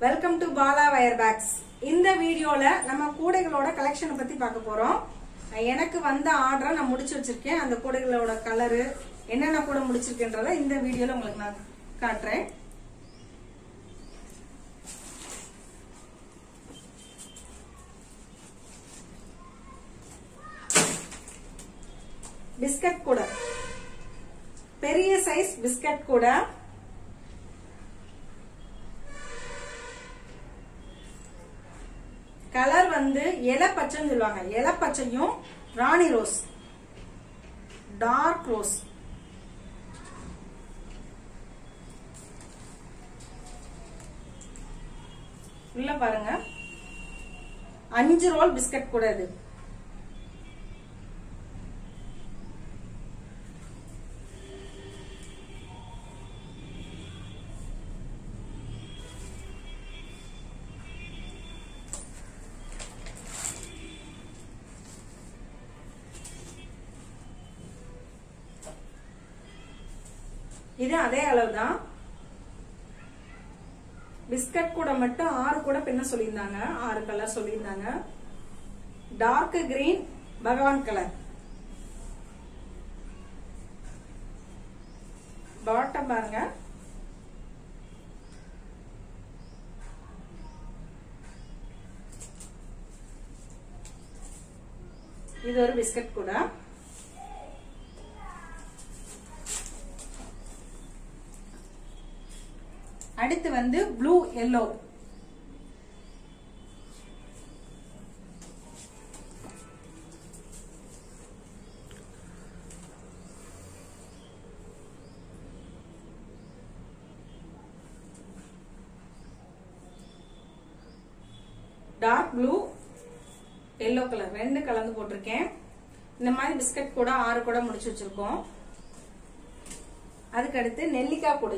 welcome to Bala wire bags இந்த வீடியோல நம்ம கூடைகளோட கலெக்ஷனை பத்தி பார்க்க போறோம் எனக்கு வந்த ஆர்டரை நான் முடிச்சு வச்சிருக்கேன் அந்த கூடைகளோட கலரு என்னென்ன கூட முடிச்சிருக்கேன்றத இந்த வீடியோல உங்களுக்கு நான் காட்டுறேன் பிஸ்கட் கூடை பெரிய சைஸ் பிஸ்கட் கூடை கலர் வந்து இலை பச்சைன்னு சொல்லுவாங்க இலை பச்சையும் ராணி ரோஸ் டார்க் ரோஸ் உள்ள பாருங்க அஞ்சு ரோல் பிஸ்கட் கூட இது இது அதே அளவு தான் பிஸ்கட் கூட மட்டும் ஆறு கூட பின்ன சொல்லியிருந்தாங்க ஆறு கலர் சொல்லியிருந்தாங்க டார்க் கிரீன் பகவான் கலர் பாட்டம் பாருங்க இது ஒரு பிஸ்கட் கூட அடுத்து வந்து blue yellow dark blue yellow colour ரெண்டு கலந்து போட்டிருக்கேன் இந்த மாதிரி பிஸ்கட் கூட ஆறு கூட முடிச்சு வச்சிருக்கோம் அதுக்கு அடுத்து நெல்லிக்காய் கூடை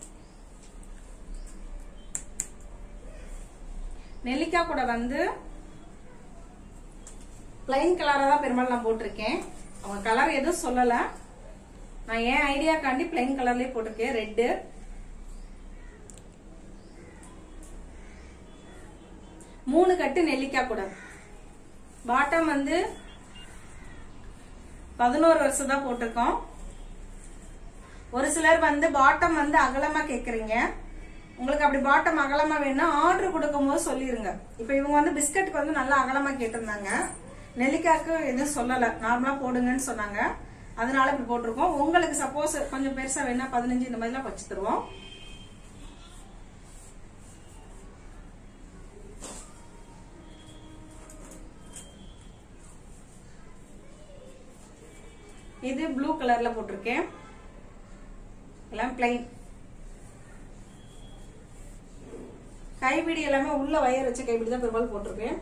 நெல்லிக்காய் கூட வந்து பிளைன் கலரா தான் பெரும்பாலும் நான் போட்டிருக்கேன் அவங்க கலர் எதுவும் சொல்லல நான் ஏன் ஐடியாக்காண்டி பிளைன் கலர்லயே போட்டிருக்கேன் ரெட்டு மூணு கட்டு நெல்லிக்காய் கூட பாட்டம் வந்து பதினோரு வருஷம் தான் போட்டிருக்கோம் ஒரு சிலர் வந்து பாட்டம் வந்து அகலமா கேக்குறீங்க உங்களுக்கு அப்படி பாட்டம் அகலமா வேணும்னா ஆர்டர் கொடுக்கும் போது சொல்லிருங்க இப்ப இவங்க வந்து பிஸ்கட்டுக்கு வந்து நல்லா அகலமா கேட்டிருந்தாங்க நெல்லிக்காய்க்கு எதுவும் சொல்லல நார்மலா போடுங்கன்னு சொன்னாங்க அதனால இப்படி போட்டிருக்கோம் உங்களுக்கு சப்போஸ் கொஞ்சம் பெருசா வேணா பதினஞ்சு இந்த மாதிரிலாம் வச்சு தருவோம் இது ப்ளூ கலர்ல போட்டிருக்கேன் எல்லாம் பிளைன் கைப்பிடி எல்லாமே உள்ள வயர் வச்ச கைப்பிடி தான் பெரும்பாலும் போட்டிருக்கேன்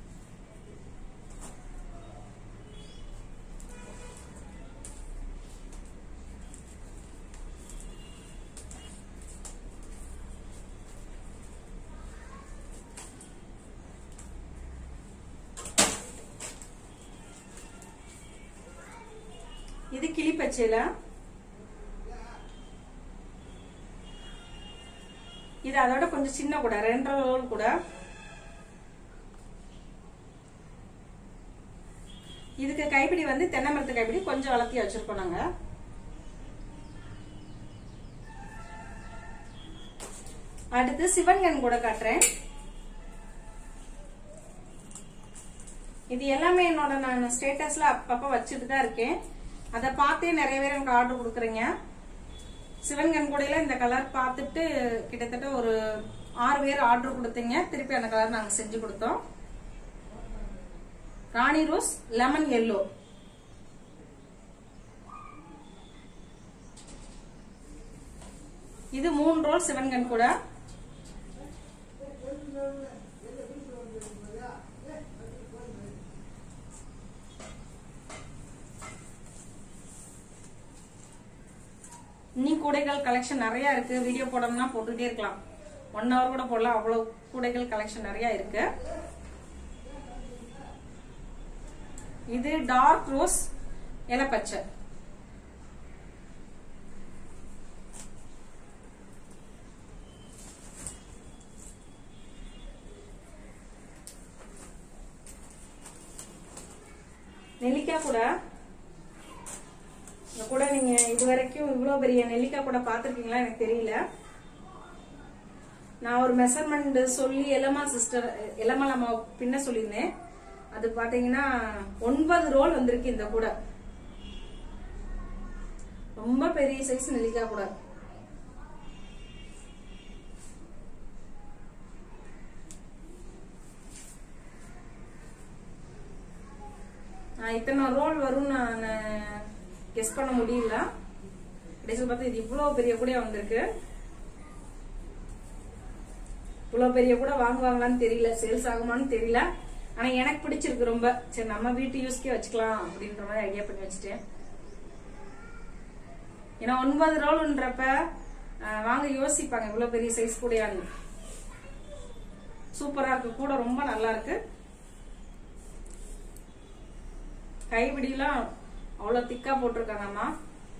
இது கிளிப்பச்சையில இது அதோட கொஞ்சம் சின்ன கூட ரெண்டரை ரோல் கூட இதுக்கு கைப்பிடி வந்து தென்னை மரத்து கைப்பிடி கொஞ்சம் வளர்த்தி வச்சிருக்கோம் நாங்க அடுத்து சிவன்கன் கூட காட்டுறேன் இது எல்லாமே என்னோட நான் ஸ்டேட்டஸ்ல அப்பப்ப வச்சுட்டு தான் இருக்கேன் அதை பார்த்தே நிறைய பேர் எனக்கு ஆர்டர் கொடுக்குறீங்க சிவன்கண் கூடையில இந்த கலர் பார்த்துட்டு கிட்டத்தட்ட ஒரு ஆறு பேர் ஆர்டர் கொடுத்தீங்க திருப்பி அந்த கலர் நாங்க செஞ்சு கொடுத்தோம் ராணி ரோஸ் லெமன் எல்லோ இது மூணு ரோல் சிவன்கண் கூட இன்னும் கூடைகள் கலெக்ஷன் நிறைய இருக்கு வீடியோ போடணும்னா போட்டுக்கிட்டே இருக்கலாம் ஒன் ஹவர் கூட போடலாம் அவ்வளவு கூடைகள் கலெக்ஷன் நிறைய இருக்கு இது டார்க் ரோஸ் இலப்பச்சை நெல்லிக்காய் கூட இந்த கூட நீங்க இது வரைக்கும் இவ்வளவு பெரிய நெல்லிக்காய் கூட பாத்திருக்கீங்களா எனக்கு தெரியல நான் ஒரு மெஷர்மெண்ட் சொல்லி எலமா சிஸ்டர் எலமா நம்ம பின்ன சொல்லியிருந்தேன் அது பாத்தீங்கன்னா ஒன்பது ரோல் வந்திருக்கு இந்த கூட ரொம்ப பெரிய சைஸ் நெல்லிக்காய் கூட நான் இத்தனை ரோல் வரும்னு நான் கெஸ் பண்ண முடியல கடைசியில் பார்த்தா இது இவ்வளவு பெரிய கூட வந்திருக்கு இவ்வளவு பெரிய கூட வாங்குவாங்களான்னு தெரியல சேல்ஸ் ஆகுமான்னு தெரியல ஆனா எனக்கு பிடிச்சிருக்கு ரொம்ப சரி நம்ம வீட்டு யூஸ்க்கே வச்சுக்கலாம் அப்படின்ற மாதிரி ஐடியா பண்ணி வச்சுட்டேன் ஏன்னா ஒன்பது ரோல்ன்றப்ப அஹ், வாங்க யோசிப்பாங்க இவ்வளவு பெரிய சைஸ் கூடயான்னு சூப்பரா இருக்கு கூட ரொம்ப நல்லா இருக்கு கைபிடிலாம் அவ்வளவு திக்கா போட்டிருக்காங்கம்மா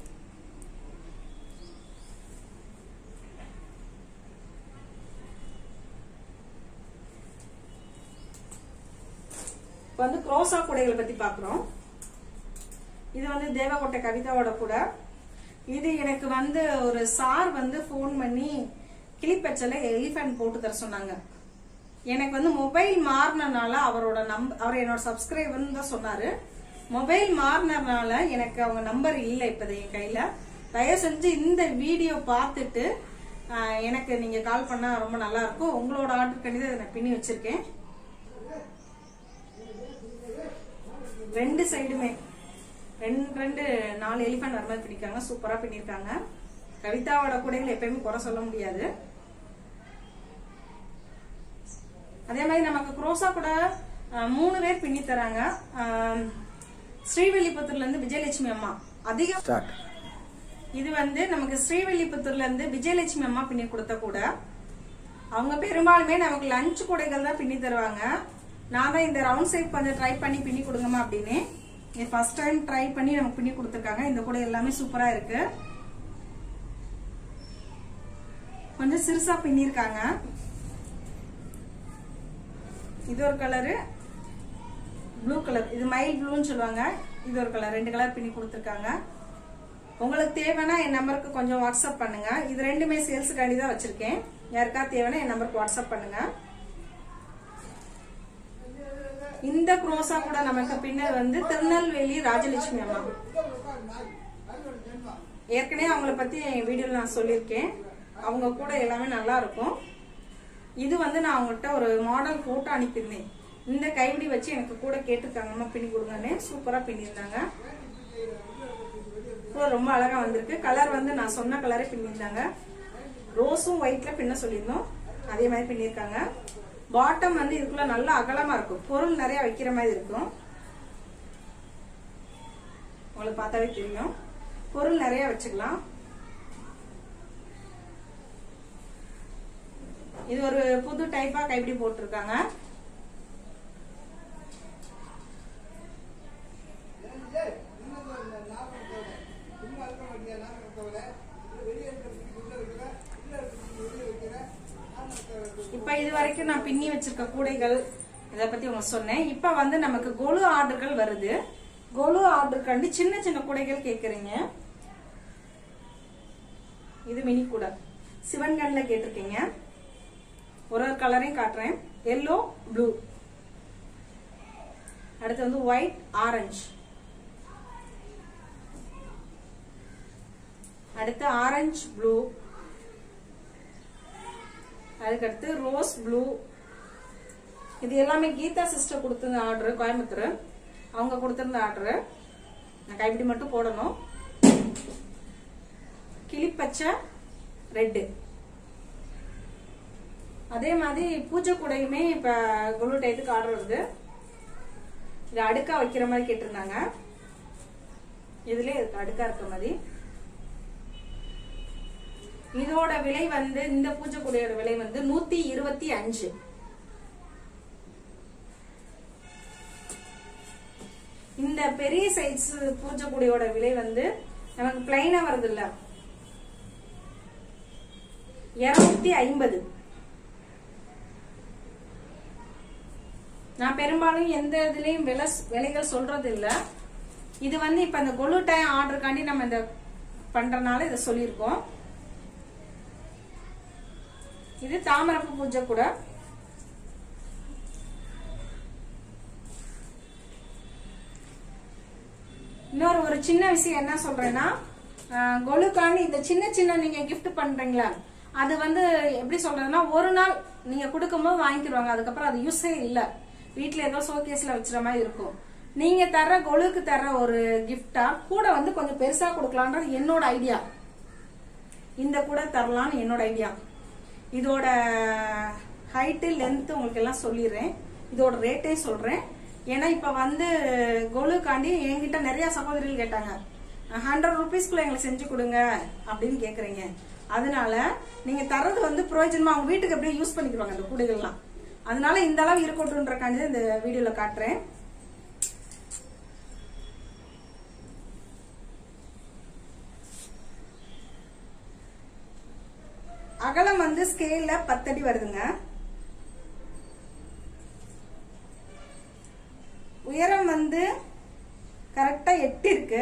இப்ப வந்து குரோசா கூடைகளை பத்தி பாக்குறோம் இது வந்து தேவகோட்டை கவிதாவோட கூட இது எனக்கு வந்து ஒரு சார் வந்து ஃபோன் பண்ணி கிளிப்பச்சல எலிஃபண்ட் போட்டு தர சொன்னாங்க எனக்கு வந்து மொபைல் மாறினனால அவரோட நம்ப அவர் என்னோட சப்ஸ்கிரைபர்னு தான் சொன்னாரு மொபைல் மாறினனால எனக்கு அவங்க நம்பர் இல்லை இப்போது என் கையில தயவு செஞ்சு இந்த வீடியோ பார்த்துட்டு ஆஹ், எனக்கு நீங்க கால் பண்ணா ரொம்ப நல்லா இருக்கும் உங்களோட ஆர்டர் கண்டிதான் இதை நான் பின்னி வச்சிருக்கேன் ரெண்டு சைடுமே ரெண்டு ரெண்டு நாலு எலிஃபண்ட் வர மாதிரி பிடிக்காங்க சூப்பரா பின்னிருக்காங்க கவிதாவோட கூடைகள் எப்பயுமே குறை சொல்ல முடியாது அதே மாதிரி நமக்கு குரோசா கூட அஹ், மூணு பேர் பின்னி தராங்க அஹ், ஸ்ரீவில்லிபுத்தூர்ல இருந்து விஜயலட்சுமி அம்மா அதிகம் ஸ்டார்ட் இது வந்து நமக்கு ஸ்ரீவில்லிபுத்தூர்ல இருந்து விஜயலட்சுமி அம்மா பின்னி கொடுத்த கூட அவங்க பெரும்பாலுமே நமக்கு லஞ்ச் கூடைகள் தான் பின்னி தருவாங்க நான் தான் இந்த ரவுண்ட் ஷேப் கொஞ்சம் ட்ரை பண்ணி பின்னி கொடுங்கம்மா அப்படின்னு இது ஃபர்ஸ்ட் டைம் ட்ரை பண்ணி நமக்கு பின்னி கொடுத்துருக்காங்க இந்த கூட எல்லாமே சூப்பரா இருக்கு கொஞ்சம் சிறுசா பின்னிருக்காங்க இது ஒரு கலரு ப்ளூ கலர் இது மைல் ப்ளூன்னு சொல்லுவாங்க இது ஒரு கலர் ரெண்டு கலர் பின்னி கொடுத்துருக்காங்க உங்களுக்கு தேவைன்னா என் நம்பருக்கு கொஞ்சம் வாட்ஸ்அப் பண்ணுங்க இது ரெண்டுமே சேல்ஸுக்காண்டி தான் வச்சிருக்கேன் யாருக்கா தேவைன்னா என் நம்பருக்கு வாட்ஸ்அப் பண்ணுங்க இந்த குரோசா கூட நமக்கு பின்னர் வந்து திருநெல்வேலி ராஜலட்சுமி அம்மா ஏற்கனவே அவங்கள பத்தி என் வீடியோல நான் சொல்லியிருக்கேன் அவங்க கூட எல்லாமே நல்லா இருக்கும் இது வந்து நான் அவங்கள்ட்ட ஒரு மாடல் போட்டோ அனுப்பியிருந்தேன் இந்த கைவிடி வச்சு எனக்கு கூட கேட்டிருக்காங்கம்மா பின்னி கொடுங்கன்னு சூப்பரா பின்னிருந்தாங்க கூட ரொம்ப அழகா வந்திருக்கு கலர் வந்து நான் சொன்ன கலரே பின்னிருந்தாங்க ரோஸும் ஒயிட்ல பின்ன சொல்லியிருந்தோம் அதே மாதிரி பின்னிருக்காங்க பாட்டம் வந்து இதுக்குள்ள நல்லா அகலமா இருக்கும் பொருள் நிறைய வைக்கிற மாதிரி இருக்கும் உங்களுக்கு பார்த்தாவே தெரியும் பொருள் நிறைய வச்சுக்கலாம் இது ஒரு புது டைப்பா கைப்பிடி போட்டிருக்காங்க இப்ப இது வரைக்கும் நான் பின்னி வச்சிருக்க கூடைகள் இத பத்தி உங்களுக்கு சொன்னேன் இப்ப வந்து நமக்கு கொலு ஆர்டர்கள் வருது கொலு ஆர்டர் கண்டு சின்ன சின்ன கூடைகள் கேக்குறீங்க இது மினி கூடை சிவன்கண்ல கேட்டிருக்கீங்க ஒரு ஒரு கலரையும் காட்டுறேன் எல்லோ ப்ளூ அடுத்து வந்து ஒயிட் ஆரஞ்சு அடுத்து ஆரஞ்சு ப்ளூ அதுக்கடுத்து ரோஸ் ப்ளூ இது எல்லாமே கீதா சிஸ்டர் கொடுத்திருந்த ஆர்டர் கோயம்புத்தூர் அவங்க கொடுத்திருந்த ஆர்டர் நான் கைப்பிடி மட்டும் போடணும் கிளிப்பச்சை ரெட்டு அதே மாதிரி பூஜை கூடையுமே இப்ப குளு டைத்துக்கு ஆர்டர் வருது இது அடுக்கா வைக்கிற மாதிரி கேட்டிருந்தாங்க இதுலயே இருக்கு அடுக்கா இருக்க மாதிரி இதோட விலை வந்து இந்த பூஜை கூடையோட விலை வந்து நூத்தி இருபத்தி அஞ்சு இந்த பெரிய சைஸ் பூஜை கூடையோட விலை வந்து நமக்கு பிளைனா வருது இல்ல இருநூத்தி ஐம்பது நான் பெரும்பாலும் எந்த இதுலயும் விலை விலைகள் சொல்றது இல்ல இது வந்து இப்ப இந்த கொலு டைம் ஆர்டருக்காண்டி நம்ம இந்த பண்றனால இதை சொல்லியிருக்கோம் இது தாமரப்பு பூஜை கூட இன்னொரு ஒரு சின்ன விஷயம் என்ன சொல்றேன்னா அஹ், கொலுக்காண்டி இந்த சின்ன சின்ன நீங்க gift பண்றீங்களா அது வந்து எப்படி சொல்றதுன்னா ஒரு நாள் நீங்க கொடுக்கும்போது வாங்கிக்கிடுவாங்க அதுக்கப்புறம் அது யூஸே இல்ல வீட்ல ஏதோ ஷோகேஸ்ல வச்சுற மாதிரி இருக்கும் நீங்க தர்ற கொலுக்கு தர்ற ஒரு கிஃப்டா கூட வந்து கொஞ்சம் பெருசா கொடுக்கலான்றது என்னோட ஐடியா இந்த கூட தரலாம்னு என்னோட ஐடியா இதோட ஹைட்டு லென்த் உங்களுக்கு எல்லாம் சொல்லிடுறேன் இதோட ரேட்டே சொல்றேன் ஏன்னா இப்ப வந்து கொலுக்காண்டி என்கிட்ட நிறைய சகோதரிகள் கேட்டாங்க ஹண்ட்ரட் ருபீஸ்க்குள்ள எங்களுக்கு செஞ்சு கொடுங்க அப்படின்னு கேக்குறீங்க அதனால நீங்க தர்றது வந்து பிரயோஜனமா அவங்க வீட்டுக்கு அப்படியே யூஸ் பண்ணிக்குவாங்க அந்த கூடைகள்லாம் அதனால இந்த அளவு இருக்கட்டும்ன்றக்காண்டி தான் இந்த வீடியோல காட்டுறேன் அகலம் வந்து ஸ்கேல்ல பத்தடி வருதுங்க உயரம் வந்து கரெக்டா எட்டு இருக்கு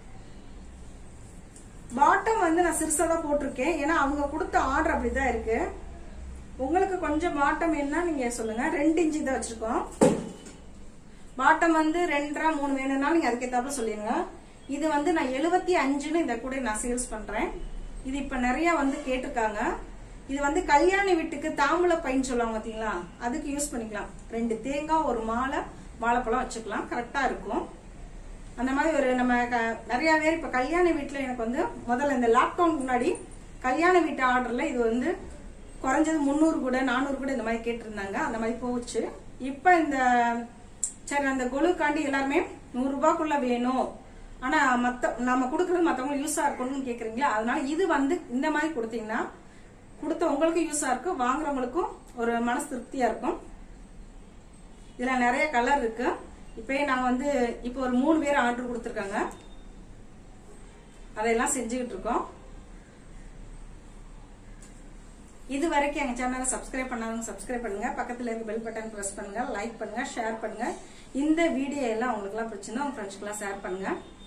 பாட்டம் வந்து நான் சிறுசா தான் போட்டிருக்கேன் ஏன்னா அவங்க கொடுத்த ஆர்டர் அப்படிதான் இருக்கு உங்களுக்கு கொஞ்சம் பாட்டம் என்ன நீங்க சொல்லுங்க ரெண்டு இன்ச்சு தான் வச்சிருக்கோம் பாட்டம் வந்து ரெண்டரை மூணு வேணும்னா நீங்க அதுக்கேத்தாப்புல சொல்லிருங்க இது வந்து நான் எழுபத்தி அஞ்சுன்னு இந்த கூட நான் சேல்ஸ் பண்றேன் இது இப்ப நிறைய வந்து கேட்டிருக்காங்க இது வந்து கல்யாண வீட்டுக்கு தாம்பூல பைன்னு சொல்லுவாங்க பாத்தீங்களா அதுக்கு யூஸ் பண்ணிக்கலாம் ரெண்டு தேங்காய் ஒரு மாலை வாழைப்பழம் வச்சுக்கலாம் கரெக்டா இருக்கும் அந்த மாதிரி ஒரு நம்ம க- நிறைய பேர் இப்ப கல்யாண வீட்டுல எனக்கு வந்து முதல்ல இந்த லாக்டவுன் முன்னாடி கல்யாண வீட்டு ஆர்டர்ல இது வந்து குறைஞ்சது முந்நூறு கூட நானூறு கூட இந்த மாதிரி கேட்டிருந்தாங்க அந்த மாதிரி போச்சு இப்ப இந்த சரி அந்த கொலுக்காண்டி எல்லாருமே நூறு ரூபாய்க்குள்ள வேணும் ஆனா மத்த நம்ம கொடுக்கறது மத்தவங்களுக்கு யூஸா இருக்கணும்னு கேக்குறீங்களா அதனால இது வந்து இந்த மாதிரி கொடுத்தீங்கன்னா கொடுத்த உங்களுக்கும் யூஸா இருக்கும் வாங்குறவங்களுக்கும் ஒரு மனசு திருப்தியா இருக்கும் இதுல நிறைய கலர் இருக்கு இப்பயே நாங்க வந்து இப்போ ஒரு மூணு பேர் ஆர்டர் கொடுத்துருக்காங்க அதையெல்லாம் செஞ்சுக்கிட்டு இருக்கோம் இது வரைக்கும் எங்க சேனலை சப்ஸ்கிரைப் பண்ணாதவங்க சப்ஸ்கிரைப் பண்ணுங்க பக்கத்துல இருக்க பெல் பட்டன் பிரஸ் பண்ணுங்க லைக் பண்ணுங்க ஷேர் பண்ணுங்க இந்த வீடியோ எல்லாம் உங்களுக்கு எல்லாம் பிடிச்சிருந்தா உங்க ஃப்ரெண்ட்ஸ்க்குலாம் ஷேர் பண்ணுங்க